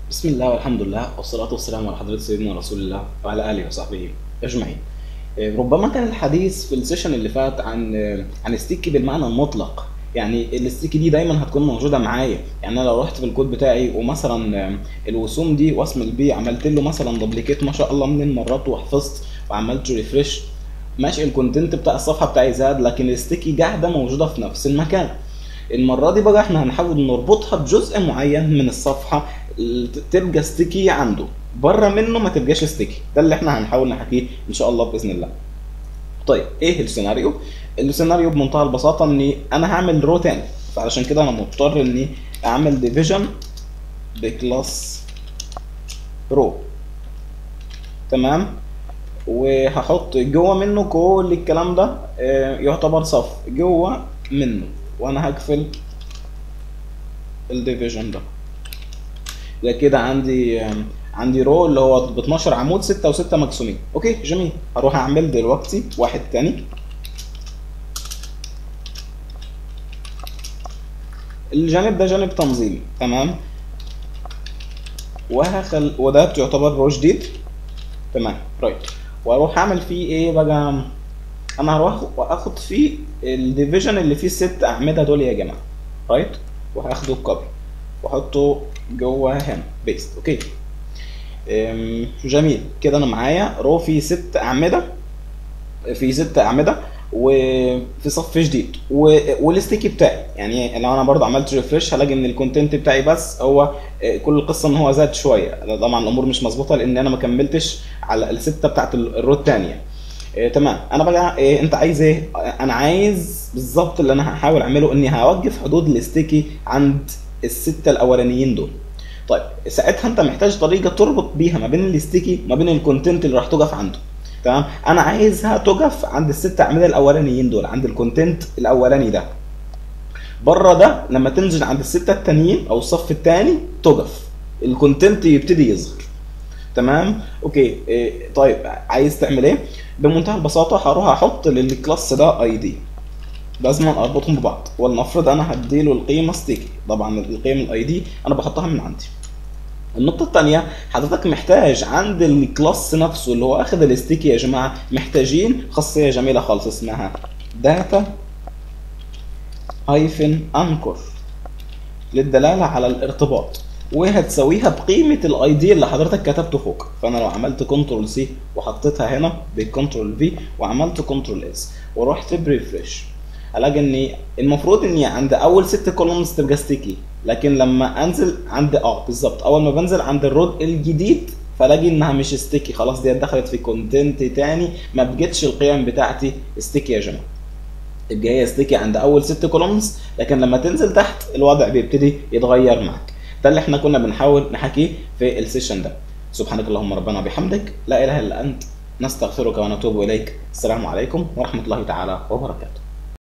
بسم الله والحمد لله والصلاة والسلام على حضرة سيدنا رسول الله وعلى آله وصحبه أجمعين. آه، ربما كان الحديث في السيشن اللي فات عن آه، عن ستيكي بالمعنى المطلق يعني الستيكي دي دايما هتكون موجوده معايا يعني انا لو رحت في الكود بتاعي ومثلا آه، الوسوم دي واسم البي عملت له مثلا دوبليكيت ما شاء الله من المرات وحفظت وعملت ريفرش ماشي الكونتنت بتاع الصفحه بتاعي زاد لكن الستيكي قاعده موجوده في نفس المكان المره دي بقى احنا هنحاول نربطها بجزء معين من الصفحه تبقى ستيكي عنده بره منه ما تبقاش ستيكي ده اللي احنا هنحاول نحكيه ان شاء الله باذن الله طيب ايه السيناريو السيناريو بمنتهى البساطه اني انا هعمل رو تاني فعلشان كده انا مضطر اني اعمل ديفيجن بكلاس رو تمام وهحط جوه منه كل الكلام ده آه، يعتبر صف جوه منه وانا هقفل الديفيجن ده ده كده عندي آم، عندي رو اللي هو ب 12 عمود 6 و6 مقسومين اوكي جميل هروح اعمل دلوقتي واحد تاني الجانب ده جانب تنظيمي تمام وهخل وده يعتبر رو جديد تمام رايت واروح اعمل فيه ايه بقى انا هروح واخد فيه الديفيجن اللي فيه الست اعمده دول يا جماعه رايت وهاخده كوبي واحطه جوه هنا بيست اوكي أم، جميل كده انا معايا رو فيه ست اعمده في ست اعمده وفي صف جديد و... والستيكي بتاعي يعني لو انا برضه عملت ريفرش هلاقي ان الكونتنت بتاعي بس هو آه، كل القصه ان هو زاد شويه طبعا الامور مش مظبوطه لان انا ما كملتش على السته بتاعت ال- الرو الثانيه آه، تمام انا بقى إيه انت عايز ايه انا عايز بالظبط اللي انا هحاول اعمله اني هوقف حدود الستيكي عند السته الاولانيين دول طيب ساعتها انت محتاج طريقه تربط بيها ما بين الستيكي وما بين الكونتنت اللي راح تقف عنده تمام انا عايزها تقف عند الست اعمده الاولانيين دول عند الكونتنت الاولاني ده بره ده لما تنزل عند السته التانيين او الصف الثاني تقف الكونتنت يبتدي يظهر تمام اوكي إيه طيب عايز تعمل ايه بمنتهى البساطه هروح احط للكلاس ده اي دي لازم اربطهم ببعض ولنفرض انا هديله القيمه ستيكي طبعا القيم الاي دي انا بحطها من عندي النقطة التانية حضرتك محتاج عند الكلاس نفسه اللي هو اخد الستيكي يا جماعة محتاجين خاصية جميلة خالص اسمها داتا هايفن انكر للدلالة على الارتباط وهتساويها بقيمة الاي دي اللي حضرتك كتبته فوق فانا لو عملت كنترول سي وحطيتها هنا بكنترول في وعملت كنترول اس ورحت بريفرش الاقي ان المفروض اني عند اول ست كولومز تبقى ستيكي لكن لما انزل عند اه بالظبط اول ما بنزل عند الرود الجديد فلاقي انها مش ستيكي خلاص دي دخلت في كونتنت تاني ما بقتش القيم بتاعتي ستيكي يا جماعه يبقى هي ستيكي عند اول ست كولومز لكن لما تنزل تحت الوضع بيبتدي يتغير معك ده اللي احنا كنا بنحاول نحكيه في السيشن ده سبحانك اللهم ربنا وبحمدك لا اله الا انت نستغفرك ونتوب اليك السلام عليكم ورحمه الله تعالى وبركاته